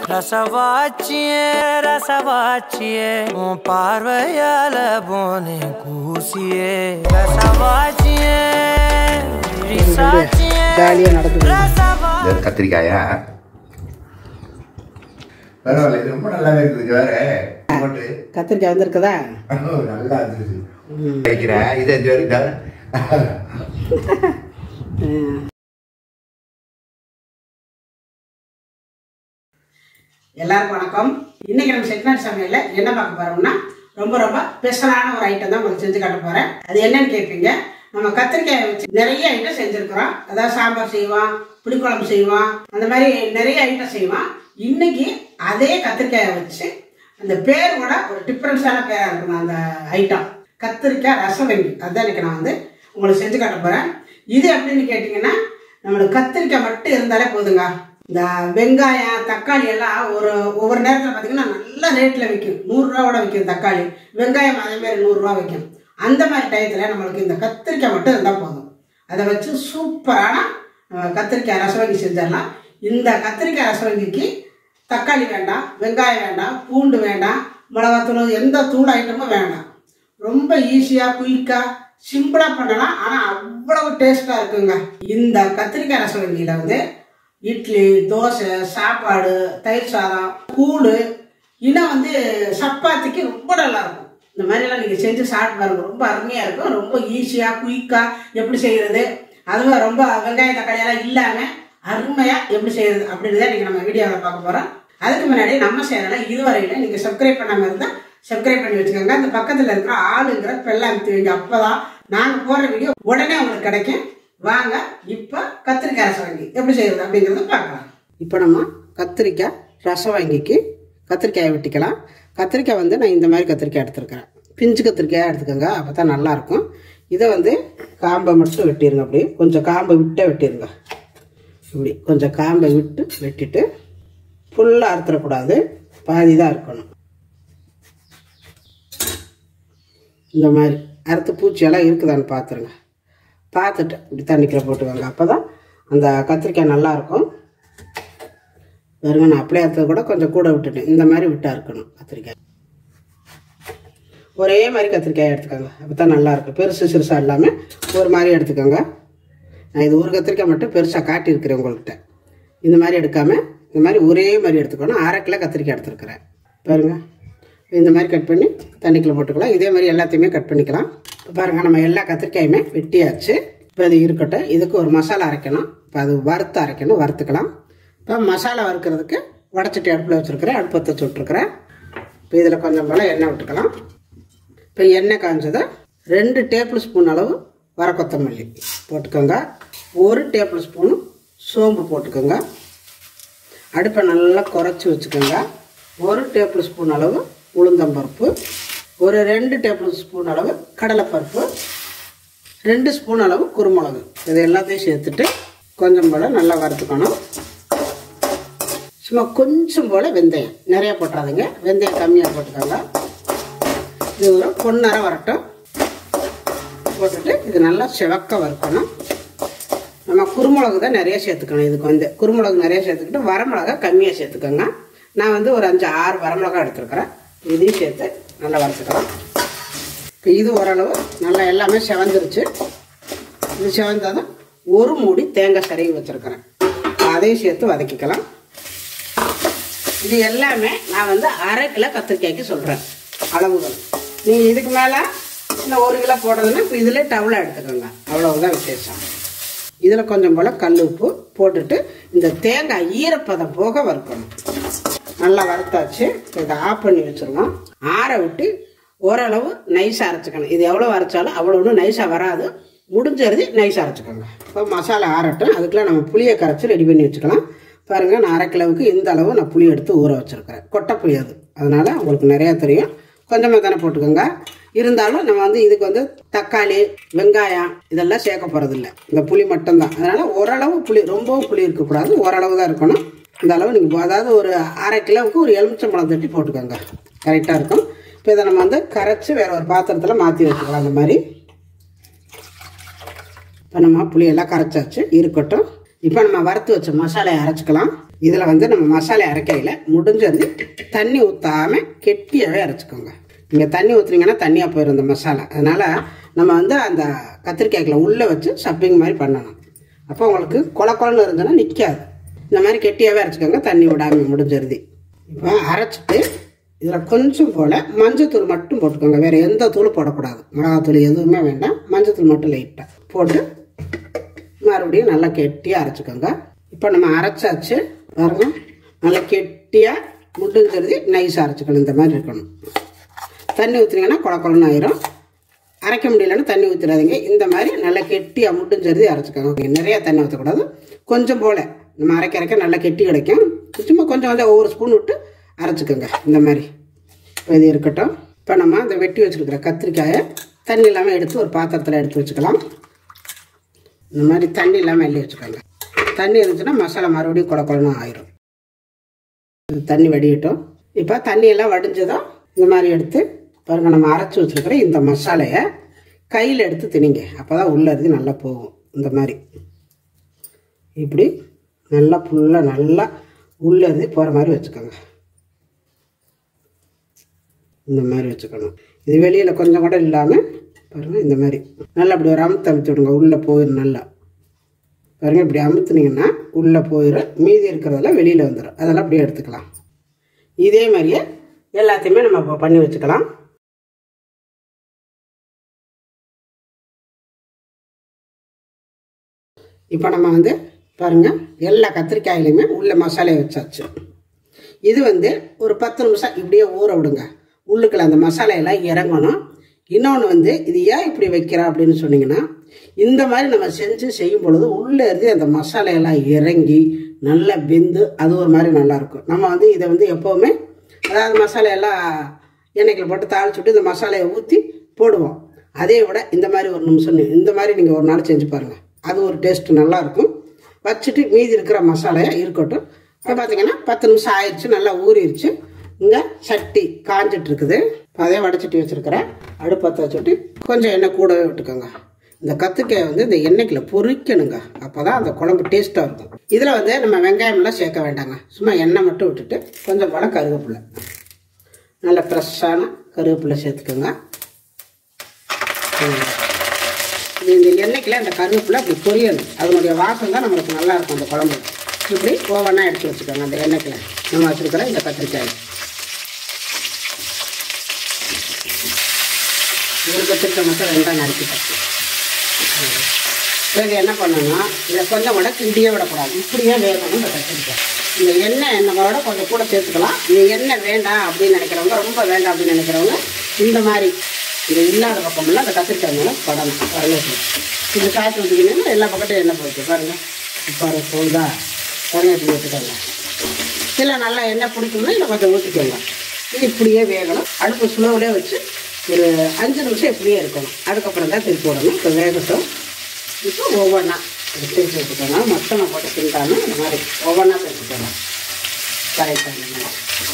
ரசவாச்சியே ரசவாச்சியே உன் பார்வையால போனே கூசியே ரசவாச்சியே விழிசாச்சியே ஜாலியாக நடக்குது ரசவா இது கத்திரிக்காயா பரவாயில்ல இது ரொம்ப நல்லாவே இருக்குது வேற போட்டு கத்திரிக்காய் வந்திருக்குதா ஓ, நல்லா இருந்துச்சு வைக்கிறேன் இது இது வரைக்கும் எல்லாருக்கும் வணக்கம் இன்னைக்கு நம்ம செட்டிநாடு சமையல்ல என்ன பார்க்க போறோம்னா ரொம்ப ரொம்ப ஸ்பெஷலான ஒரு ஐட்டம் தான் உங்களுக்கு செஞ்சு காட்ட போறேன் அது என்னன்னு கேட்பீங்க நம்ம கத்திரிக்காயை வச்சு நிறைய ஐட்டம் செஞ்சிருக்கிறோம் அதாவது சாம்பார் செய்வோம் புளிக்குழம்பு செய்வோம் அந்த மாதிரி நிறைய ஐட்டம் செய்வோம் இன்னைக்கு அதே கத்திரிக்காயை வச்சு அந்த பேர் கூட ஒரு டிஃப்ரென்ஸான பேராக இருக்கணும் அந்த ஐட்டம் கத்திரிக்காய் ரசவங்கி அதுதான் இன்னைக்கு நான் வந்து உங்களுக்கு செஞ்சு காட்ட போறேன் இது எப்படின்னு கேட்டிங்கன்னா நம்மளுக்கு கத்திரிக்காய் மட்டும் இருந்தாலே போதுங்க இந்த வெங்காயம் தக்காளி எல்லாம் ஒரு ஒவ்வொரு நேரத்தில் பார்த்தீங்கன்னா நல்ல ரேட்டில் விற்கும் நூறுரூவாவோட விற்கும் தக்காளி வெங்காயம் அதே மாதிரி நூறுரூவா விற்கும் அந்த மாதிரி டயத்தில் நம்மளுக்கு இந்த கத்திரிக்காய் மட்டும் இருந்தால் போதும் அதை வச்சு சூப்பரான அஹ், கத்திரிக்காய் ரசவங்கி செஞ்சிடலாம் இந்த கத்திரிக்காய் ரசவங்கிக்கு தக்காளி வேண்டாம் வெங்காயம் வேண்டாம் பூண்டு வேண்டாம் மிளகாத்தூள் எந்த தூள் ஐட்டமும் வேண்டாம் ரொம்ப ஈஸியாக குயிக்காக சிம்பிளாக பண்ணலாம் ஆனால் அவ்வளவு டேஸ்ட்டாக இருக்குங்க இந்த கத்திரிக்காய் ரசவங்கியில் வந்து இட்லி தோசை சாப்பாடு தயிர் சாதம் கூழ் இன்னும் வந்து சப்பாத்திக்கு ரொம்ப நல்லா இருக்கும் இந்த மாதிரிலாம் நீங்கள் செஞ்சு சாப்பிட்டு பாருங்க ரொம்ப அருமையாக இருக்கும் ரொம்ப ஈஸியாக குயிக்காக எப்படி செய்கிறது அதுவும் ரொம்ப வெங்காய தக்காளியெல்லாம் இல்லாமல் அருமையாக எப்படி செய்கிறது அப்படின்றத இன்றைக்கி நம்ம வீடியோவில் பார்க்க போகிறோம் அதுக்கு முன்னாடி நம்ம சேனலை இதுவரையில் நீங்கள் சப்ஸ்கிரைப் பண்ணாமல் இருந்தால் சப்ஸ்கிரைப் பண்ணி வச்சுக்கோங்க அந்த பக்கத்தில் இருக்கிற ஆளுங்கிற பெல்ல அமைத்து வைங்க அப்போ தான் நாங்கள் போடுற வீடியோ உடனே உங்களுக்கு கிடைக்கும் வாங்க இப்போ கத்திரிக்காய் ரசம் வாங்கி எப்படி செய்யறது அப்படிங்கிறத பார்க்கலாம் இப்போ நம்ம கத்திரிக்காய் ரசம் வாங்கிக்கு கத்திரிக்காயை வெட்டிக்கலாம் கத்திரிக்காய் வந்து நான் இந்த மாதிரி கத்திரிக்காய் எடுத்துருக்கிறேன் பிஞ்சு கத்திரிக்காயாக எடுத்துக்கோங்க அப்போ தான் நல்லாயிருக்கும் இதை வந்து காம்பை மட்டும் வெட்டிடுங்க அப்படி கொஞ்சம் காம்பை விட்டே வெட்டிடுங்க இப்படி கொஞ்சம் காம்பை விட்டு வெட்டிட்டு ஃபுல்லாக அறுத்துடக்கூடாது பாதி தான் இருக்கணும் இந்த மாதிரி அறுத்து பூச்சியெல்லாம் இருக்குதான்னு பார்த்துருங்க பார்த்துட்டு இப்படி தண்ணிக்குள்ள போட்டுக்கோங்க அப்போ தான் அந்த கத்திரிக்காய் நல்லா இருக்கும் பாருங்க நான் அப்படியே அறுத்தது கூட கொஞ்சம் கூட விட்டுட்டேன் இந்த மாதிரி விட்டா இருக்கணும் கத்திரிக்காய் ஒரே மாதிரி கத்திரிக்காய் எடுத்துக்கோங்க அப்போ தான் நல்லா இருக்கும் பெருசு சிறுசாக இல்லாமல் ஒரு மாதிரி எடுத்துக்கோங்க நான் இது ஒரு கத்திரிக்காய் மட்டும் பெருசாக காட்டியிருக்கிறேன் உங்கள்கிட்ட இந்த மாதிரி எடுக்காமல் இந்த மாதிரி ஒரே மாதிரி எடுத்துக்கணும் அரை கிலோ கத்திரிக்காய் எடுத்துருக்கிறேன் பாருங்க இந்த மாதிரி கட் பண்ணி தண்ணிக்குள்ளே போட்டுக்கலாம் இதே மாதிரி எல்லாத்தையுமே கட் பண்ணிக்கலாம் இப்போ பாருங்கள் நம்ம எல்லா கத்திரிக்காயுமே வெட்டியாச்சு இப்போ இது இருக்கட்டும் இதுக்கு ஒரு மசாலா அரைக்கணும் இப்போ அது வறுத்து அரைக்கணும் வறுத்துக்கலாம் இப்போ மசாலா வறுக்கிறதுக்கு வடச்சட்டி அடுப்பில் வச்சுருக்கிறேன் அடுப்பத்தை சுட்டுருக்கிறேன் இப்போ இதில் கொஞ்சம் போல் எண்ணெய் விட்டுக்கலாம் இப்போ எண்ணெய் காஞ்சதை ரெண்டு டேபிள் ஸ்பூன் அளவு வர கொத்தமல்லி போட்டுக்கோங்க ஒரு டேபிள் ஸ்பூனு சோம்பு போட்டுக்கோங்க அடுப்பை நல்லா குறைச்சி வச்சுக்கோங்க ஒரு டேபிள் ஸ்பூன் அளவு உளுந்தம்பருப்பு ஒரு ரெண்டு டேபிள் ஸ்பூன் அளவு கடலைப்பருப்பு ரெண்டு ஸ்பூன் அளவு குருமிளகு இது எல்லாத்தையும் சேர்த்துட்டு கொஞ்சம் போல் நல்லா வறுத்துக்கணும் சும்மா கொஞ்சம் போல் வெந்தயம் நிறைய போட்டுறாதீங்க வெந்தயம் கம்மியாக போட்டுக்கோங்க இது ஒரு பொன்னரை வரட்டும் போட்டுட்டு இது நல்லா சிவக்க வறுக்கணும் நம்ம குருமிளகு தான் நிறைய சேர்த்துக்கணும் இதுக்கு வந்து குருமிளகு நிறைய சேர்த்துக்கிட்டு வரமிளகா கம்மியாக சேர்த்துக்கோங்க நான் வந்து ஒரு அஞ்சு ஆறு வரமிளகா எடுத்துருக்கிறேன் இதையும் சேர்த்து நல்லா வறுத்துக்கலாம் இப்போ இது ஓரளவு நல்லா எல்லாமே செவந்துருச்சு இது செவந்தாதான் ஒரு மூடி தேங்காய் சரகி வச்சுருக்கிறேன் அதையும் சேர்த்து வதக்கிக்கலாம் இது எல்லாமே நான் வந்து அரை கிலோ கத்திரிக்காய்க்கு சொல்கிறேன் அளவுகள் நீங்கள் இதுக்கு மேலே இன்னும் ஒரு கிலோ போடுறதுன்னா இப்போ இதில் டவுலாக எடுத்துக்கோங்க அவ்வளவுதான் விசேஷம் இதில் கொஞ்சம் போல் கல் உப்பு போட்டுட்டு இந்த தேங்காய் ஈரப்பதம் போக வறுக்கணும் நல்லா வறுத்தாச்சு இப்போ இதை ஆஃப் பண்ணி வச்சுருவோம் ஆற விட்டு ஓரளவு நைஸாக அரைச்சிக்கணும் இது எவ்வளோ அரைச்சாலும் அவ்வளோ ஒன்றும் நைஸாக வராது முடிஞ்சது நைஸாக அரைச்சிக்கோங்க இப்போ மசாலா ஆறட்டும் அதுக்குள்ள நம்ம புளியை கரைச்சி ரெடி பண்ணி வச்சுக்கலாம் பாருங்கள் நான் அரை கிலோவுக்கு இந்த அளவு நான் புளி எடுத்து ஊற வச்சுருக்கிறேன் கொட்டை புளி அது அதனால் உங்களுக்கு நிறையா தெரியும் கொஞ்சமாக தானே போட்டுக்கோங்க இருந்தாலும் நம்ம வந்து இதுக்கு வந்து தக்காளி வெங்காயம் இதெல்லாம் சேர்க்க போகிறதில்ல இந்த புளி மட்டும்தான் அதனால் ஓரளவு புளி ரொம்பவும் புளி இருக்கக்கூடாது ஓரளவு தான் இருக்கணும் இந்த அளவு நீங்கள் அதாவது ஒரு அரை கிலோவுக்கு ஒரு எலுமிச்சம்பழம் தட்டி போட்டுக்கோங்க கரெக்டாக இருக்கும் இப்போ இதை நம்ம வந்து கரைச்சி வேற ஒரு பாத்திரத்தில் மாற்றி வச்சுக்கலாம் அந்த மாதிரி இப்போ நம்ம புளியெல்லாம் கரைச்சாச்சு இருக்கட்டும் இப்போ நம்ம வறுத்து வச்ச மசாலையை அரைச்சிக்கலாம் இதில் வந்து நம்ம மசாலை அரைக்கையில் முடிஞ்சது தண்ணி ஊற்றாமல் கெட்டியாகவே அரைச்சிக்கோங்க நீங்கள் தண்ணி ஊற்றுனீங்கன்னா தண்ணியாக போயிடும் இந்த மசாலா அதனால் நம்ம வந்து அந்த கத்திரிக்காய்க்குள்ள உள்ளே வச்சு சப்பிங் மாதிரி பண்ணணும் அப்போ உங்களுக்கு கொல கொலன்னு இருந்ததுன்னா நிற்காது இந்த மாதிரி கெட்டியாகவே அரைச்சிக்கோங்க தண்ணி விடாமல் முடிஞ்சிருது இப்போ அரைச்சிட்டு இதில் கொஞ்சம் போல் மஞ்சத்தூள் மட்டும் போட்டுக்கோங்க வேறு எந்த தூளும் போடக்கூடாது மிளகாத்தூள் எதுவுமே வேண்டாம் மஞ்சத்தூள் மட்டும் லைட்டாக போட்டு மறுபடியும் நல்லா கெட்டியாக அரைச்சிக்கோங்க இப்போ நம்ம அரைச்சாச்சு பாருங்க நல்லா கெட்டியாக முடிஞ்சிருது நைஸாக அரைச்சிக்கணும் இந்த மாதிரி இருக்கணும் தண்ணி ஊற்றுனீங்கன்னா குழ குழன்னு ஆயிரும் அரைக்க முடியலன்னா தண்ணி ஊற்றிடாதீங்க இந்த மாதிரி நல்லா கெட்டியாக முடிஞ்சிருது அரைச்சிக்கோங்க நிறைய தண்ணி ஊற்றக்கூடாது கொஞ்சம் போல் நம்ம அரைக்க அரைக்க நல்லா கெட்டி கிடைக்கும் சும்மா கொஞ்சம் கொஞ்சம் ஒவ்வொரு ஸ்பூன் விட்டு அரைச்சிக்கோங்க இந்த மாதிரி இப்போ இது இருக்கட்டும் இப்போ நம்ம அந்த வெட்டி வச்சுருக்கிற கத்திரிக்காயை தண்ணி இல்லாமல் எடுத்து ஒரு பாத்திரத்தில் எடுத்து வச்சுக்கலாம் இந்த மாதிரி தண்ணி இல்லாமல் எள்ளி வச்சுக்கோங்க தண்ணி இருந்துச்சுன்னா மசாலா மறுபடியும் குழ குழன்னு ஆயிரும் இது தண்ணி வடியட்டும் இப்போ தண்ணியெல்லாம் வடிஞ்சதும் இந்த மாதிரி எடுத்து பாருங்கள் நம்ம அரைச்சி வச்சுருக்கிற இந்த மசாலையை கையில் எடுத்து திணிங்க அப்போ தான் உள்ளது நல்லா போகும் இந்த மாதிரி இப்படி நல்லா ஃபுல்லாக நல்லா உள்ளது போகிற மாதிரி வச்சுக்கோங்க இந்த மாதிரி வச்சுக்கணும் இது வெளியில் கொஞ்சம் கூட இல்லாமல் பாருங்கள் இந்த மாதிரி நல்லா அப்படி ஒரு அமுத்து அமுத்தி விடுங்க உள்ளே போயிடும் நல்லா பாருங்கள் இப்படி அமுத்துனீங்கன்னா உள்ளே போயிடும் மீதி இருக்கிறதெல்லாம் வெளியில் வந்துடும் அதெல்லாம் அப்படியே எடுத்துக்கலாம் இதே மாதிரியே எல்லாத்தையுமே நம்ம இப்போ பண்ணி வச்சுக்கலாம் இப்போ நம்ம வந்து பாருங்கள் எல்லா கத்திரிக்காயிலையுமே உள்ள மசாலையை வச்சாச்சு இது வந்து ஒரு பத்து நிமிஷம் இப்படியே ஊற விடுங்க உள்ளுக்குள்ள அந்த மசாலையெல்லாம் இறங்கணும் இன்னொன்று வந்து இது ஏன் இப்படி வைக்கிறா அப்படின்னு சொன்னீங்கன்னா இந்த மாதிரி நம்ம செஞ்சு செய்யும் பொழுது உள்ளே இருந்து அந்த மசாலையெல்லாம் இறங்கி நல்லா வெந்து அது ஒரு மாதிரி நல்லாயிருக்கும் நம்ம வந்து இதை வந்து எப்போவுமே அதாவது மசாலையெல்லாம் எண்ணெய்க்கில் போட்டு தாளிச்சு விட்டு இந்த மசாலையை ஊற்றி போடுவோம் அதே விட இந்த மாதிரி ஒரு நிமிஷம் நீ- இந்த மாதிரி நீங்கள் ஒரு நாள் செஞ்சு பாருங்கள் அது ஒரு டேஸ்ட் நல்லாயிருக்கும் வச்சுட்டு மீதி இருக்கிற மசாலையை இருக்கட்டும் இப்போ பார்த்தீங்கன்னா பத்து நிமிஷம் ஆயிடுச்சு நல்லா ஊறிடுச்சு இங்கே சட்டி காஞ்சிட்டு இருக்குது அதே வடைச்சட்டி வச்சுருக்கிறேன் அடுப்பத்தை வச்சுட்டு கொஞ்சம் எண்ணெய் கூடவே விட்டுக்கோங்க இந்த கத்திரிக்காயை வந்து இந்த எண்ணெய்க்குள்ள பொரிக்கணுங்க அப்போ தான் அந்த குழம்பு டேஸ்ட்டாக இருக்கும் இதில் வந்து நம்ம வெங்காயம்லாம் சேர்க்க வேண்டாங்க சும்மா எண்ணெய் மட்டும் விட்டுட்டு கொஞ்சம் போல கருவேப்பிலை நல்ல ஃப்ரெஷ்ஷான கருவேப்பிலை சேர்த்துக்கோங்க ம். இது இந்த எண்ணெய்க்குள்ள இந்த கருவேப்பிலை அப்படி பொரியணும் அதனுடைய வாசம் தான் நம்மளுக்கு நல்லா இருக்கும் அந்த குழம்பு இப்படி ஓவனாக எடுத்து வச்சுக்கோங்க அந்த எண்ணெய்க்குள்ள நம்ம வச்சுருக்கிற இந்த கத்திரிக்காய் ஒரு கத்திரிக்காய் மட்டும் ரெண்டாக நறுக்கிட்டேன் இப்போ இது என்ன பண்ணணும்னா இதை கொஞ்சம் கூட கிண்டியே விடக்கூடாது இப்படியே வேகணும் இந்த கத்திரிக்காய் இந்த எண்ணெய் நம்மளோட கொஞ்சம் கூட சேர்த்துக்கலாம் இந்த எண்ணெய் வேண்டாம் அப்படின்னு நினைக்கிறவங்க ரொம்ப வேண்டாம் அப்படின்னு நினைக்கிறவங்க இந்த மாதிரி இது இல்லாத பக்கமெல்லாம் அந்த கத்திரிக்காய் மேலே படணும் கருவேப்பிலை இது காய்ச்சி ஊற்றிக்கிட்டீங்கன்னா எல்லா பக்கத்தையும் எண்ணெய் போயிட்டு பாருங்க பாரு போகுதா கருவேப்பிலை ஊற்றிக்கோங்க இல்லை நல்லா எண்ணெய் பிடிக்கும்னா இல்லை கொஞ்சம் ஊற்றிக்கோங்க இது இப்படியே வேகணும் அடுப்பு ஸ்லோவிலே வச்சு ஒரு அஞ்சு நிமிஷம் இப்படியே இருக்கணும் அதுக்கப்புறம் தான் திருப்பி விடணும் இப்போ வேகட்டும் இப்போ ஒவ்வொன்றா திருப்பி வச்சுக்கோங்க மொத்தமாக போட்டு திண்டாமல் இந்த மாதிரி ஒவ்வொன்றா சேர்த்துக்கோங்க கரெக்டாக இந்த மாதிரி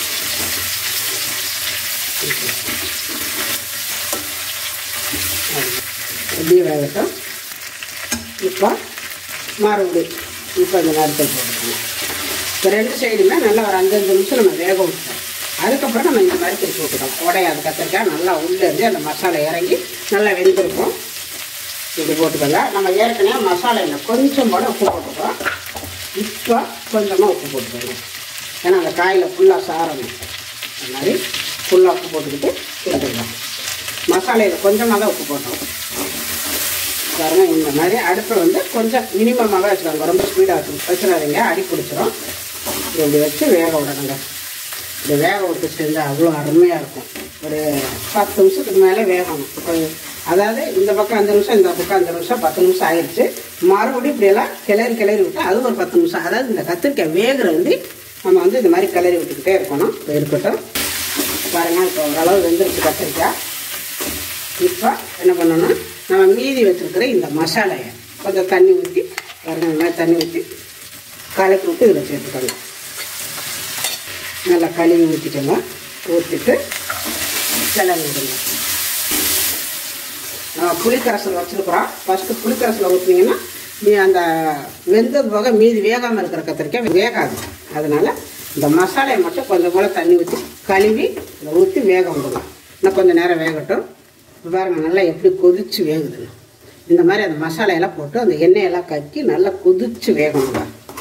இப்படியே வேகட்டும் இப்போ மறுபடியும் இப்போ இந்த நேரத்தில் போட்டுக்கணும் இப்போ ரெண்டு சைடுமே நல்லா ஒரு அஞ்சஞ்சு நிமிஷம் நம்ம வேக விட்டுறோம் அதுக்கப்புறம் நம்ம இந்த மாதிரி திருப்பி விட்டுக்கலாம் உடையாது கத்திரிக்காய் நல்லா உள்ளே இருந்து அந்த மசாலா இறங்கி நல்லா வெந்திருக்கும் இப்படி போட்டுக்கோங்க நம்ம ஏற்கனவே மசாலையில் கொஞ்சம் போல உப்பு போட்டுக்கிறோம் இப்போ கொஞ்சமாக உப்பு போட்டுக்கோங்க ஏன்னா அந்த காயில் ஃபுல்லாக சாரணும் அந்த மாதிரி ஃபுல்லாக உப்பு போட்டுக்கிட்டு கிண்டுக்கலாம் மசாலையில் கொஞ்சமாக தான் உப்பு போட்டோம் பாருங்க இந்த மாதிரி அடுப்பை வந்து கொஞ்சம் மினிமமாக வச்சுக்கோங்க ரொம்ப ஸ்பீடாக வச்சு வச்சிடாதீங்க அடி பிடிச்சிரும் இப்படி வச்சு வேக விடணுங்க இப்படி வேக விட்டு செஞ்சால் அவ்வளோ அருமையாக இருக்கும் ஒரு பத்து நிமிஷத்துக்கு மேலே வேகணும் இப்போ அதாவது இந்த பக்கம் அஞ்சு நிமிஷம் இந்த பக்கம் அஞ்சு நிமிஷம் பத்து நிமிஷம் ஆயிடுச்சு மறுபடியும் இப்படியெல்லாம் கிளறி கிளறி விட்டு அது ஒரு பத்து நிமிஷம் அதாவது இந்த கத்திரிக்காய் வேகிற வந்து நம்ம வந்து இந்த மாதிரி கிளறி விட்டுக்கிட்டே இருக்கணும் இப்போ இருக்கட்டும் பாருங்கள் இப்போ ஓரளவு வெந்துருச்சு கத்திரிக்காய் இப்போ என்ன பண்ணணும்னா நம்ம மீதி வச்சிருக்கிற இந்த மசாலையை கொஞ்சம் தண்ணி ஊற்றி பாருங்க இந்த மாதிரி தண்ணி ஊற்றி கலக்கி விட்டு இதில் சேர்த்துக்கோங்க நல்லா கழுவி ஊற்றிக்கோங்க ஊற்றிட்டு கிளறி விடுங்க நம்ம புளிக்கரசல் வச்சுருக்குறோம் ஃபஸ்ட்டு புளிக்கரசலை ஊற்றினீங்கன்னா நீ அந்த வெந்தது போக மீதி வேகாமல் இருக்கிற கத்திரிக்காய் வேகாது அதனால இந்த மசாலையை மட்டும் கொஞ்சம் போல தண்ணி ஊற்றி கழுவி இதை ஊற்றி வேக விடலாம் இன்னும் கொஞ்சம் நேரம் வேகட்டும் இப்ப பாருங்க நல்லா எப்படி கொதிச்சு வேகுதுன்னு இந்த மாதிரி அந்த மசாலையெல்லாம் போட்டு அந்த எண்ணெயெல்லாம் கக்கி நல்லா கொதிச்சு வேகணுங்க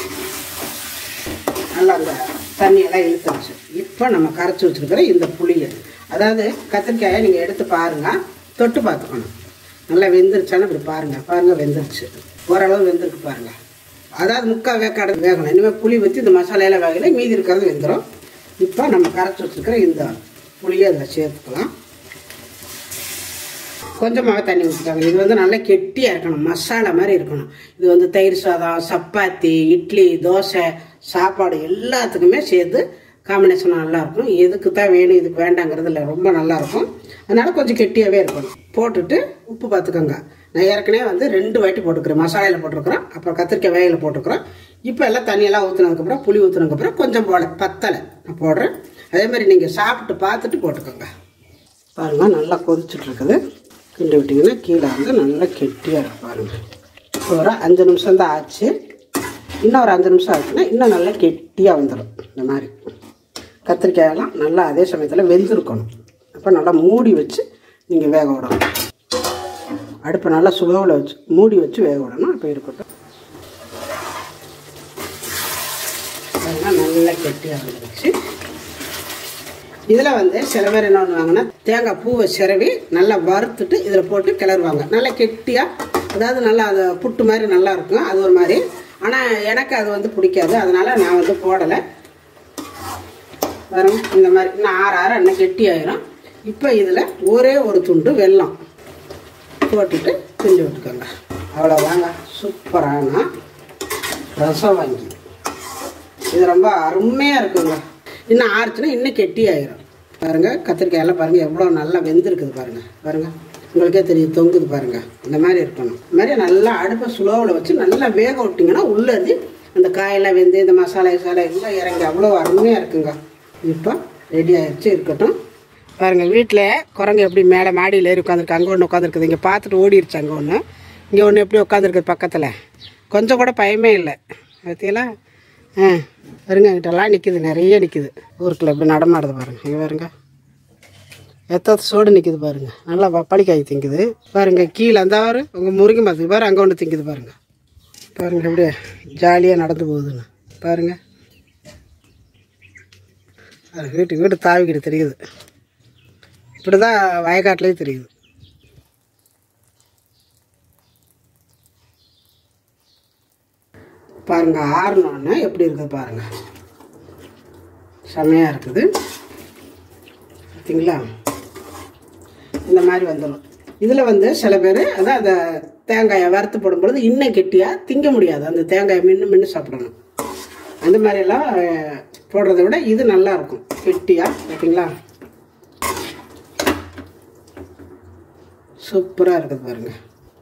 நல்லா அந்த தண்ணியெல்லாம் இழுத்துருச்சு இப்போ நம்ம கரைச்சி வச்சுருக்கிற இந்த புளியை அதாவது கத்திரிக்காயை நீங்கள் எடுத்து பாருங்கள் தொட்டு பார்த்துக்கணும் நல்லா வெந்துருச்சான்னு இப்படி பாருங்கள் பாருங்கள் வெந்துருச்சு ஓரளவு வெந்திருக்கு பாருங்கள் அதாவது முக்கால் வேக்காடு வேகணும் இனிமேல் புளி வச்சு இந்த மசாலையெல்லாம் வேகலை மீதி இருக்கிறது வெந்துடும் இப்போ நம்ம கரைச்சி வச்சுருக்கிற இந்த புளியை அதில் சேர்த்துக்கலாம் கொஞ்சமாக தண்ணி ஊற்றிக்காங்க இது வந்து நல்லா கெட்டியாக இருக்கணும் மசாலா மாதிரி இருக்கணும் இது வந்து தயிர் சாதம் சப்பாத்தி இட்லி தோசை சாப்பாடு எல்லாத்துக்குமே சேர்த்து காம்பினேஷன் நல்லா இருக்கும் எதுக்கு தான் வேணும் இதுக்கு வேண்டாங்கிறது இல்லை ரொம்ப நல்லா இருக்கும் அதனால கொஞ்சம் கெட்டியாகவே இருக்கணும் போட்டுட்டு உப்பு பார்த்துக்கோங்க நான் ஏற்கனவே வந்து ரெண்டு வாட்டி போட்டுக்கிறேன் மசாலையில் போட்டிருக்கிறேன் அப்புறம் கத்திரிக்காய் வேகையில் போட்டுக்கிறேன் இப்போ எல்லாம் தண்ணியெல்லாம் ஊற்றுனதுக்கப்புறம் புளி ஊற்றுனதுக்கப்புறம் கொஞ்சம் போல பத்தலை நான் போடுறேன் அதே மாதிரி நீங்கள் சாப்பிட்டு பார்த்துட்டு போட்டுக்கோங்க பாருங்க நல்லா கொதிச்சுட்டு இருக்குது கிண்டி விட்டிங்கன்னா கீழே வந்து நல்லா கெட்டியாக இருக்கும் பாருங்க இப்போ ஒரு அஞ்சு நிமிஷம் தான் ஆச்சு இன்னும் ஒரு அஞ்சு நிமிஷம் ஆச்சுன்னா இன்னும் நல்லா கெட்டியாக வந்துடும் இந்த மாதிரி கத்திரிக்காயெல்லாம் நல்லா அதே சமயத்தில் வெந்திருக்கணும் அப்போ நல்லா மூடி வச்சு நீங்கள் வேக விடணும் அடுப்பை நல்லா சுலவில் வச்சு மூடி வச்சு வேக விடணும் இப்போ இருக்கட்டும் அதெல்லாம் நல்லா கெட்டியாக வந்துருச்சு இதில் வந்து சில பேர் என்ன பண்ணுவாங்கன்னா தேங்காய் பூவை சிரவி நல்லா வறுத்துட்டு இதில் போட்டு கிளறுவாங்க நல்லா கெட்டியாக அதாவது நல்லா அது புட்டு மாதிரி நல்லா இருக்கும் அது ஒரு மாதிரி ஆனால் எனக்கு அது வந்து பிடிக்காது அதனால் நான் வந்து போடலை வரும் இந்த மாதிரி இன்னும் ஆறு ஆறு இன்னும் கெட்டி ஆயிரும் இப்போ இதில் ஒரே ஒரு துண்டு வெல்லம் போட்டுட்டு கிண்டி விட்டுக்கோங்க அவ்வளோதாங்க சூப்பரான ரசம் வாங்கி இது ரொம்ப அருமையாக இருக்குங்க இன்னும் ஆறுச்சுன்னா இன்னும் கெட்டி ஆயிரும் பாருங்க கத்திரிக்காய் எல்லாம் பாருங்க எவ்வளோ நல்லா வெந்திருக்குது பாருங்க பாருங்க உங்களுக்கே தெரியும் தொங்குது பாருங்க இந்த மாதிரி இருக்கணும் இந்த மாதிரி நல்லா அடுப்பை ஸ்லோவில் வச்சு நல்லா வேக விட்டிங்கன்னா உள்ளே இருந்து அந்த காயெல்லாம் வெந்து இந்த மசாலா கிசாலா எல்லாம் இறங்கி அவ்வளோ அருமையாக இருக்குங்க இப்போ ரெடி ஆயிடுச்சு இருக்கட்டும் பாருங்க வீட்டில் குரங்கு எப்படி மேலே மாடியில் ஏறி உட்காந்துருக்கு அங்கே ஒன்று உட்காந்துருக்குது இங்கே பார்த்துட்டு ஓடிடுச்சு அங்கே ஒன்று இங்கே ஒன்று எப்படி உட்காந்துருக்குது பக்கத்தில் கொஞ்சம் கூட பயமே இல்லை பார்த்தீங்களா ஆ பாருங்க எங்கிட்டலாம் நிற்கிது நிறைய நிற்கிது ஊருக்குள்ள எப்படி நடமாடுது பாருங்க இங்கே பாருங்க எத்தனை சோடு நிற்கிது பாருங்க நல்லா பப்பாளிக்காய் திங்குது பாருங்க கீழே அந்த பாரு உங்கள் முருங்கை மரத்துக்கு பாரு அங்கே ஒன்று திங்குது பாருங்க பாருங்க அப்படியே ஜாலியாக நடந்து போகுதுன்னு பாருங்க அது வீட்டு வீடு தாவிக்கிட்டு தெரியுது இப்படி தான் வயக்காட்டிலே தெரியுது பாருங்க ஆறுனோடனே எப்படி இருக்குது பாருங்க செம்மையாக இருக்குது பார்த்தீங்களா இந்த மாதிரி வந்துடும் இதில் வந்து சில பேர் அதான் அந்த தேங்காயை வறுத்து போடும் பொழுது இன்னும் கெட்டியாக திங்க முடியாது அந்த தேங்காயை மின்னு மின்னு சாப்பிடணும் அந்த மாதிரியெல்லாம் அஹ், போடுறத விட இது நல்லா இருக்கும் கெட்டியாக பார்த்தீங்களா சூப்பராக இருக்குது பாருங்கள்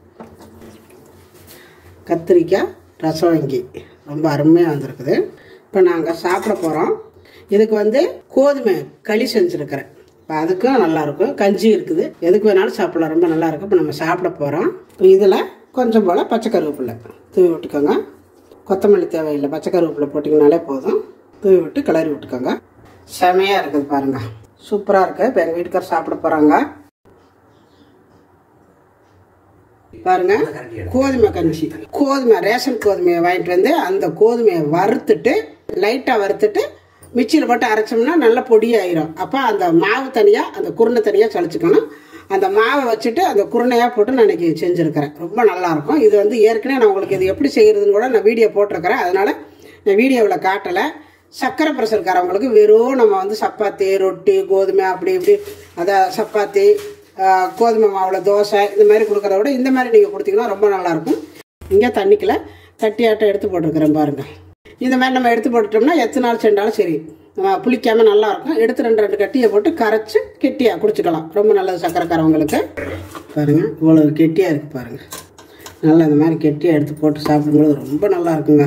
கத்திரிக்காய் ரசவங்கி ரொம்ப அருமையாக வந்திருக்குது இப்போ நாங்கள் சாப்பிட போகிறோம் இதுக்கு வந்து கோதுமை களி செஞ்சுருக்கிறேன் இப்போ அதுக்கும் நல்லாயிருக்கும் கஞ்சி இருக்குது எதுக்கு வேணாலும் சாப்பிடலாம் ரொம்ப நல்லா இருக்கும் இப்போ நம்ம சாப்பிட போகிறோம் இப்போ இதில் கொஞ்சம் போல் பச்சை கருவேப்பிலை தூவி விட்டுக்கோங்க கொத்தமல்லி தேவையில்லை பச்சை கருவேப்பிலை போட்டிங்கனாலே போதும் தூவி விட்டு கிளறி விட்டுக்கோங்க செமையாக இருக்குது பாருங்கள் சூப்பராக இருக்குது இப்போ எங்கள் வீட்டுக்கார் சாப்பிட போகிறாங்க பாருங்க கோதுமை கஞ்சி கோதுமை ரேஷன் கோதுமையை வாங்கிட்டு வந்து அந்த கோதுமையை வறுத்துட்டு லைட்டாக வறுத்துட்டு மிக்சியில் போட்டு அரைச்சோம்னா நல்ல பொடியாயிரும் அப்போ அந்த மாவு தனியாக அந்த குருணை தனியாக சளிச்சுக்கணும் அந்த மாவை வச்சுட்டு அந்த குருணையாக போட்டு நான் இன்னைக்கு செஞ்சுருக்கிறேன் ரொம்ப நல்லாயிருக்கும் இது வந்து ஏற்கனவே நான் உங்களுக்கு இது எப்படி செய்கிறதுன்னு கூட நான் வீடியோ போட்டிருக்கிறேன் அதனால் நான் வீடியோவில் காட்டலை சர்க்கரை ப்ரெஷர் இருக்கிறவங்களுக்கு வெறும் நம்ம வந்து சப்பாத்தி ரொட்டி கோதுமை அப்படி இப்படி அதான் சப்பாத்தி ஆஹ், கோதுமை மாவில் தோசை இந்த மாதிரி கொடுக்குறத விட இந்த மாதிரி நீங்கள் கொடுத்தீங்கன்னா ரொம்ப நல்லாயிருக்கும் இங்கே தண்ணிக்குள்ள தட்டி ஆட்டம் எடுத்து போட்டிருக்கிறேன் பாருங்கள் இந்த மாதிரி நம்ம எடுத்து போட்டுட்டோம்னா எத்தனை நாள் சென்றாலும் சரி நம்ம புளிக்காமல் நல்லாயிருக்கும் எடுத்து ரெண்டு ரெண்டு கட்டியை போட்டு கரைச்சி கெட்டியாக குடிச்சுக்கலாம் ரொம்ப நல்லது சர்க்கரைக்காரவங்களுக்கு பாருங்கள் இவ்வளோ கெட்டியாக இருக்குது பாருங்கள் நல்லா இந்த மாதிரி கெட்டியாக எடுத்து போட்டு சாப்பிடும்போது ரொம்ப நல்லா இருக்குங்க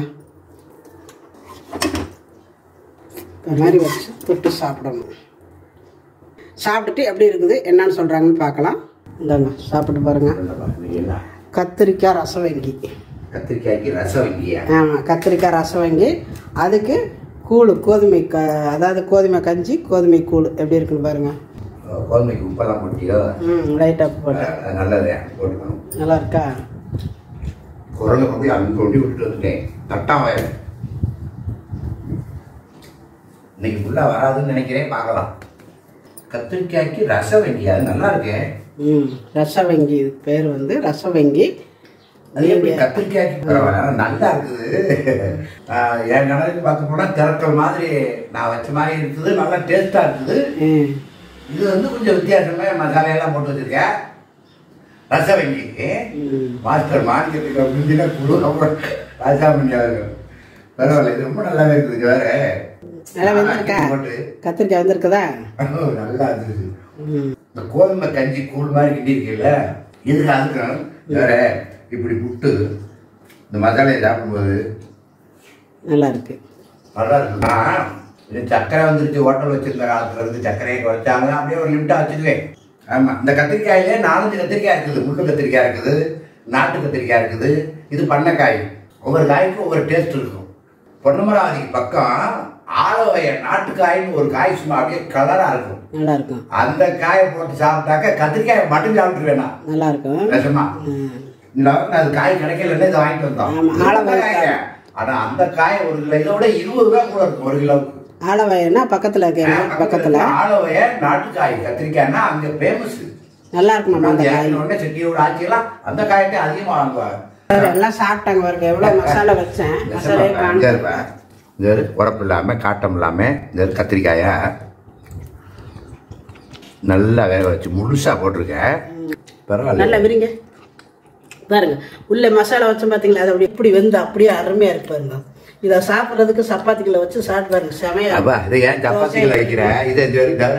இந்த மாதிரி வச்சு தொட்டு சாப்பிடணும் சாப்பிட்டுட்டு எப்படி இருக்குது என்னன்னு சொல்கிறாங்கன்னு பார்க்கலாம் இந்தாங்க சாப்பிட்டு பாருங்க கத்திரிக்காய் ரசம் வங்கி கத்திரிக்காய்க்கு ரசம் வைக்கியா ஆமாம் கத்திரிக்காய் ரசம் வாங்கி அதுக்கு கூழ் கோதுமை க அதாவது கோதுமை கஞ்சி கோதுமை கூழ் எப்படி இருக்குன்னு பாருங்க கோதுமைக்கு உப்பெல்லாம் போட்டியோ ம் லைட்டாக போட்டேன் அது நல்லது போட்டுக்கணும் நல்லா இருக்கா குரலை கொண்டு அங்கே கொண்டு விட்டுட்டு வந்துட்டேன் தட்டான் வயல் இன்னைக்கு ஃபுல்லாக வராதுன்னு நினைக்கிறேன் பார்க்கலாம் கத்திரிக்காய்க்கு ரசம் வைக்கியா அது நல்லா இருக்கே ம் ரசவங்கி இது பேர் வந்து ரசவங்கி அது எப்படி கத்திரிக்காய்க்கு பரவாயில்ல நல்லா இருக்குது ஆஹ் என் கணக்கு பார்க்க போனால் திரட்டல் மாதிரி நான் வச்ச மாதிரி இருக்குது நல்லா டேஸ்ட்டாக இருக்குது ம் இது வந்து கொஞ்சம் வித்தியாசமாக மசாலையெல்லாம் போட்டு வச்சிருக்கேன் ரசவங்கி ம். மாஸ்டர் மார்க்கெட்டுக்கு அப்படின்னா குழு அப்புறம் ராஜாமணி அவர்கள் பரவாயில்ல இது ரொம்ப நல்லாவே இருக்குது இது வேற நல்லா வெந்திருக்கா போட்டு கத்திரிக்காய் வந்திருக்குதா ஓ, நல்லா இருந்துச்சு ம் இந்த கோதுமை கஞ்சி கூழ் மாதிரி கிண்டி இருக்கீல்ல இதுக்கு அதுக்கு வேற இப்படி புட்டு இந்த மசாலையை சாப்பிடும்போது நல்லா இருக்கு நல்லா இருக்குண்ணா இது சர்க்கரை வந்துருச்சு ஹோட்டல் வச்சிருந்த காலத்துல இருந்து சர்க்கரையை குறைச்சாங்க அப்படியே ஒரு லிமிட்டா வச்சுக்குவேன் ஆமா இந்த கத்திரிக்காயிலே நாலஞ்சு கத்திரிக்காய் இருக்குது முள்ளு கத்திரிக்காய் இருக்குது நாட்டு கத்திரிக்காய் இருக்குது இது பண்ணக்காய் ஒவ்வொரு காய்க்கும் ஒவ்வொரு டேஸ்ட் இருக்கும் பொன்னமராவதிக்கு பக்கம் ஆலோவைய நாட்டுக்காயின்னு ஒரு காய் சும்மா அப்படியே கலரா இருக்கும் நல்லா இருக்கும் அந்த காயை போட்டு சாப்பிட்டாக்க கத்திரிக்காயை மட்டும் சாப்பிட்டுருவேன் நான் நல்லா இருக்கும் நிஜமா ம். இந்த அளவுக்கு அது காய் கிடைக்கலன்னு இதை வாங்கிட்டு வந்தோம் ஆமா, ஆலமரம் இந்த காயை. ஆனா அந்த காய் ஒரு கிலோ இதோட இருபது ரூபா கூட இருக்கும் ஒரு கிலோவுக்கு ஆலவயன்னா பக்கத்தில் இருக்கு எங்க வீட்டு பக்கத்தில் ஆலோவைய நாட்டுக்காய் கத்திரிக்காய்னா அங்க ஃபேமஸ் நல்லா இருக்குமாம்மா அந்த காய் உடனே செட்டியோட ஆட்சியெல்லாம் அந்த காயத்தை அதிகமா வாங்குவாங்க வேற எல்லாம் சாப்பிட்டாங்க பாருங்க எவ்வளோ மசாலா வச்சேன் மசாலையே காணும் இந்த உரப்பு இல்லாம காட்டம் இல்லாம இந்த கத்திரிக்காய நல்லா வேக வச்சு முழுசா போட்டிருக்கேன் பரவாயில்ல நல்லா விரிங்க பாருங்க உள்ள மசாலா வச்சோம் பார்த்தீங்களா அது அப்படி இப்படி வெந்து அப்படியே அருமையாக இருக்கு பாருங்க இதை சாப்பிட்றதுக்கு சப்பாத்திகளை வச்சு சாப்பிட்டு பாருங்க செமையா அப்பா இதை ஏன் சப்பாத்திகள் வைக்கிற இதை இந்த வரைக்கும்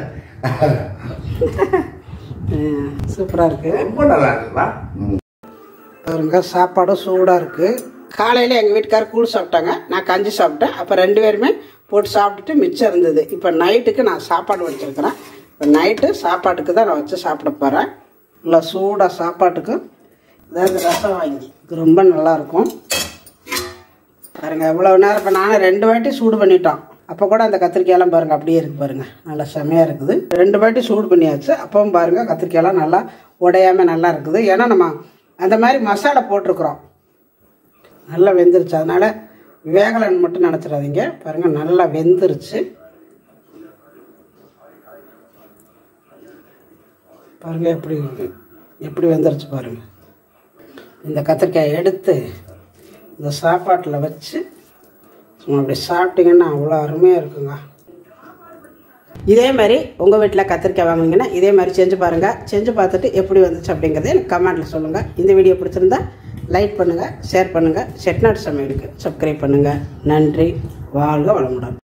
சூப்பராக இருக்கு ரொம்ப நல்லா இருக்குப்பா ம். பாருங்க சாப்பாடும் சூடாக இருக்கு காலையில் எங்கள் வீட்டுக்காரர் கூழ் சாப்பிட்டாங்க நான் கஞ்சி சாப்பிட்டேன் அப்போ ரெண்டு பேருமே போட்டு சாப்பிட்டுட்டு மிச்சம் இருந்தது இப்போ நைட்டுக்கு நான் சாப்பாடு வச்சுருக்கிறேன் இப்போ நைட்டு சாப்பாட்டுக்கு தான் நான் வச்சு சாப்பிட போகிறேன் நல்லா சூடாக சாப்பாட்டுக்கு இதாவது ரசம் வாங்கி இது ரொம்ப நல்லாயிருக்கும் பாருங்க இவ்வளோ நேரம் இப்போ நானும் ரெண்டு வாட்டி சூடு பண்ணிட்டோம் அப்போ கூட அந்த கத்திரிக்காயெல்லாம் பாருங்க அப்படியே இருக்கு பாருங்க நல்லா செமையாக இருக்குது ரெண்டு வாட்டி சூடு பண்ணியாச்சு அப்பவும் பாருங்க கத்திரிக்காயெல்லாம் நல்லா உடையாம நல்லா இருக்குது ஏன்னா நம்ம அந்த மாதிரி மசாலா போட்டிருக்கிறோம் நல்லா வெந்துருச்சு அதனால வேகலைன்னு மட்டும் நினச்சிடாதீங்க பாருங்க நல்லா வெந்துருச்சு பாருங்க எப்படி எப்படி வெந்துருச்சு பாருங்க இந்த கத்திரிக்காயை எடுத்து இந்த சாப்பாட்டில் வச்சு சும்மா அப்படி சாப்பிட்டீங்கன்னா அவ்வளோ அருமையாக இருக்குங்க இதே மாதிரி உங்கள் வீட்டில் கத்திரிக்காய் வாங்குனீங்கன்னா இதே மாதிரி செஞ்சு பாருங்கள் செஞ்சு பார்த்துட்டு எப்படி வந்துச்சு அப்படிங்கிறத எனக்கு கமெண்ட்டில் சொல்லுங்கள் இந்த வீடியோ பிடிச்சிருந்தா லைக் பண்ணுங்கள் ஷேர் பண்ணுங்கள் செட்நாட் சமையலுக்கு சப்ஸ்கிரைப் பண்ணுங்கள் நன்றி வாழ்க வளமுடன்